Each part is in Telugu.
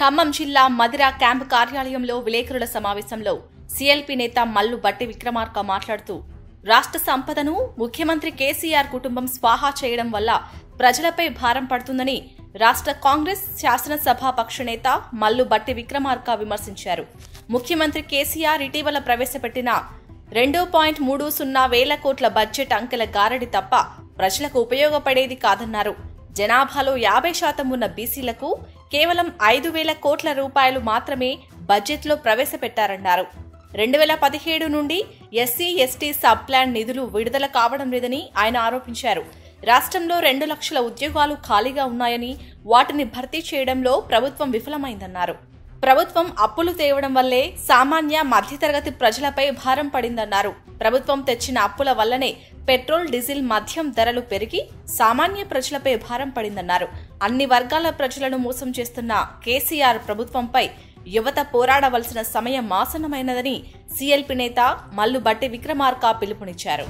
ఖమ్మం జిల్లా మదిర క్యాంపు కార్యాలయంలో విలేకరుల సమావేశంలో సీఎల్పీ నేత మల్లు బట్టి విక్రమార్క మాట్లాడుతూ రాష్ట్ర సంపదను ముఖ్యమంత్రి కేసీఆర్ కుటుంబం స్వాహా చేయడం వల్ల ప్రజలపై భారం పడుతుందని రాష్ట్ర కాంగ్రెస్ శాసనసభాపక్ష నేత మల్లు బట్టి విక్రమార్క విమర్శించారు ముఖ్యమంత్రి కేసీఆర్ ఇటీవల ప్రవేశపెట్టిన రెండు పాయింట్ మూడు సున్నా వేల కోట్ల బడ్జెట్ అంకెల గారడి తప్ప ప్రజలకు ఉపయోగపడేది కాదన్నారు జనాభాలో యాభై శాతం ఉన్న బీసీలకు కేవలం ఐదు వేల కోట్ల రూపాయలు మాత్రమే బడ్జెట్లో ప్రవేశపెట్టారన్నారు రెండు వేల పదిహేడు నుండి ఎస్సీ ఎస్టీ సబ్ ప్లాన్ నిధులు విడుదల కావడం లేదని ఆయన ఆరోపించారు రాష్ట్రంలో రెండు లక్షల ఉద్యోగాలు ఖాళీగా ఉన్నాయని వాటిని భర్తీ చేయడంలో ప్రభుత్వం విఫలమైందన్నారు ప్రభుత్వం అప్పులు తేవడం వల్లే సామాన్య మధ్యతరగతి ప్రజలపై భారం పడిందన్నారు ప్రభుత్వం తెచ్చిన అప్పుల వల్లనే పెట్రోల్ డీజిల్ మద్యం ధరలు పెరిగి సామాన్య ప్రజలపై భారం పడిందన్నారు అన్ని వర్గాల ప్రజలను మోసం చేస్తున్న కేసీఆర్ ప్రభుత్వంపై యువత పోరాడవలసిన సమయం ఆసన్నమైనదని సీఎల్పీ నేత మల్లు బట్టి విక్రమార్క పిలుపునిచ్చారు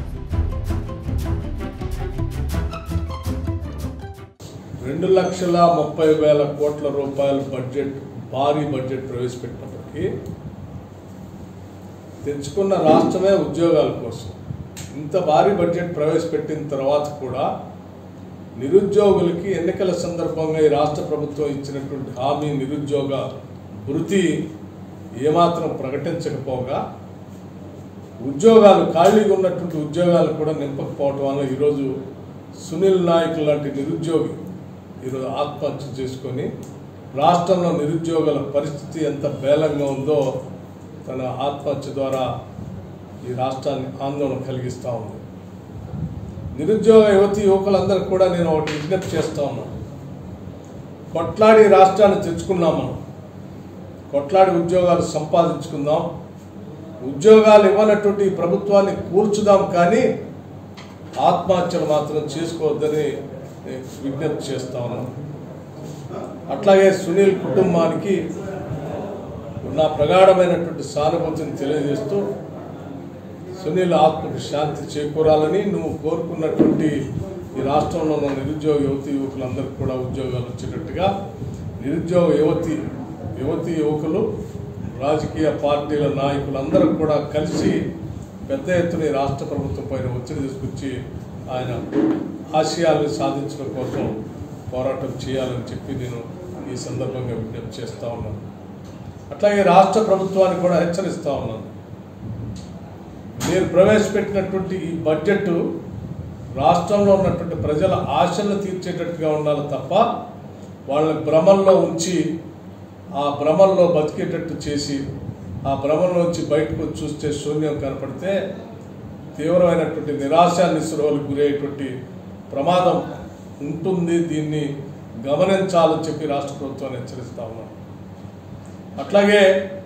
రెండు లక్షల ముప్పై వేల కోట్ల రూపాయల బడ్జెట్ భారీ బడ్జెట్ ప్రవేశపెట్టినప్పటికీ తెచ్చుకున్న రాష్ట్రమే ఉద్యోగాల కోసం ఇంత భారీ బడ్జెట్ ప్రవేశపెట్టిన తర్వాత కూడా నిరుద్యోగులకి ఎన్నికల సందర్భంగా ఈ రాష్ట్ర ప్రభుత్వం ఇచ్చినటువంటి హామీ నిరుద్యోగ వృత్తి ఏమాత్రం ప్రకటించకపోగా ఉద్యోగాలు ఖాళీగా ఉన్నటువంటి ఉద్యోగాలు కూడా నింపకపోవటం వల్ల ఈరోజు సునీల్ నాయక్ లాంటి నిరుద్యోగి ఈరోజు ఆత్మహత్య చేసుకొని రాష్ట్రంలో నిరుద్యోగుల పరిస్థితి ఎంత బేలంగా ఉందో తన ఆత్మహత్య ద్వారా ఈ రాష్ట్రాన్ని ఆందోళన కలిగిస్తూ ఉంది నిరుద్యోగ యువతి యువకులందరూ కూడా నేను ఒకటి విజ్ఞప్తి చేస్తా ఉన్నాను కొట్లాడి రాష్ట్రాన్ని తెచ్చుకున్నాం మనం కొట్లాడి ఉద్యోగాలు సంపాదించుకుందాం ఉద్యోగాలు ఇవ్వనటువంటి ఈ ప్రభుత్వాన్ని కూర్చుదాం కానీ ఆత్మహత్యలు మాత్రం చేసుకోవద్దని నేను విజ్ఞప్తి చేస్తా ఉన్నాను అట్లాగే సునీల్ కుటుంబానికి నా ప్రగాఢమైనటువంటి సానుభూతిని తెలియజేస్తూ సునీల్ ఆత్మకు శాంతి చేకూరాలని నువ్వు కోరుకున్నటువంటి ఈ రాష్ట్రంలో ఉన్న నిరుద్యోగ యువతి యువకులందరికీ కూడా ఉద్యోగాలు వచ్చేటట్టుగా నిరుద్యోగ యువతి యువతి యువకులు రాజకీయ పార్టీల నాయకులందరూ కూడా కలిసి పెద్ద ఎత్తున ఈ రాష్ట్ర ప్రభుత్వం పైన ఒత్తిడి తీసుకొచ్చి ఆయన ఆశయాలను సాధించడం కోసం పోరాటం చేయాలని చెప్పి నేను ఈ సందర్భంగా విజ్ఞప్తి చేస్తా ఉన్నాను అట్లాగే రాష్ట్ర ప్రభుత్వాన్ని కూడా హెచ్చరిస్తా ఉన్నాను మీరు ప్రవేశపెట్టినటువంటి ఈ బడ్జెట్ రాష్ట్రంలో ఉన్నటువంటి ప్రజల ఆశలను తీర్చేటట్టుగా ఉండాలి తప్ప వాళ్ళని భ్రమల్లో ఉంచి ఆ భ్రమల్లో బతికేటట్టు చేసి ఆ భ్రమంలోంచి బయటకు వచ్చి చూస్తే శూన్యం కనపడితే తీవ్రమైనటువంటి నిరాశ నిస్పృహలకు గురయ్యేటువంటి ప్రమాదం ఉంటుంది దీన్ని గమనించాలని చెప్పి రాష్ట్ర ప్రభుత్వాన్ని హెచ్చరిస్తా ఉన్నాం అట్లాగే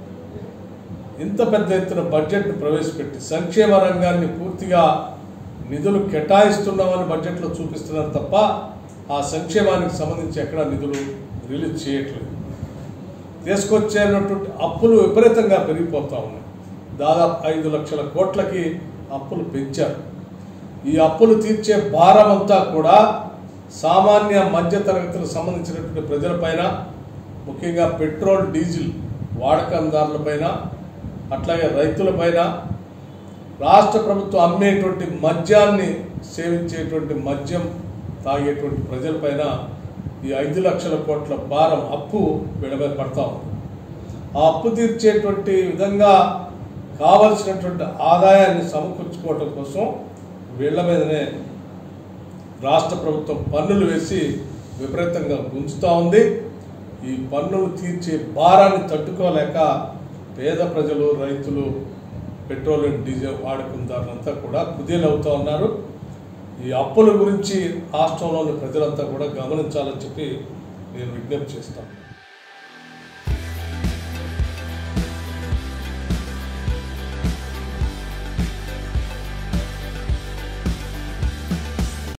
ఇంత పెద్ద ఎత్తున బడ్జెట్ను ప్రవేశపెట్టి సంక్షేమ రంగాన్ని పూర్తిగా నిధులు కేటాయిస్తున్నామని బడ్జెట్లో చూపిస్తున్నారు తప్ప ఆ సంక్షేమానికి సంబంధించి ఎక్కడా నిధులు రిలీజ్ చేయట్లేదు తీసుకొచ్చేటటువంటి అప్పులు విపరీతంగా పెరిగిపోతా ఉన్నాయి దాదాపు ఐదు లక్షల కోట్లకి అప్పులు పెంచారు ఈ అప్పులు తీర్చే భారం అంతా కూడా సామాన్య మధ్య తరగతులకు సంబంధించినటువంటి ప్రజలపైన ముఖ్యంగా పెట్రోల్ డీజిల్ వాడకందారులపైన అట్లాగే రైతులపైన రాష్ట్ర ప్రభుత్వం అమ్మేటువంటి మద్యాన్ని సేవించేటువంటి మద్యం తాగేటువంటి ప్రజలపైన ఈ ఐదు లక్షల కోట్ల భారం అప్పు వీళ్ళ మీద పడతా ఉంది ఆ అప్పు తీర్చేటువంటి విధంగా కావలసినటువంటి ఆదాయాన్ని సమకూర్చుకోవటం కోసం వీళ్ళ మీదనే రాష్ట్ర ప్రభుత్వం పన్నులు వేసి విపరీతంగా గుంజుతూ ఉంది ఈ పన్నులు తీర్చే భారాన్ని తట్టుకోలేక పేద ప్రజలు రైతులు పెట్రోలియం డీజిల్ వాడుకుందారులంతా కూడా కుదేలవుతూ ఉన్నారు ఈ అప్పుల గురించి రాష్ట్రంలోని ప్రజలంతా కూడా గమనించాలని చెప్పి నేను విజ్ఞప్తి చేస్తాను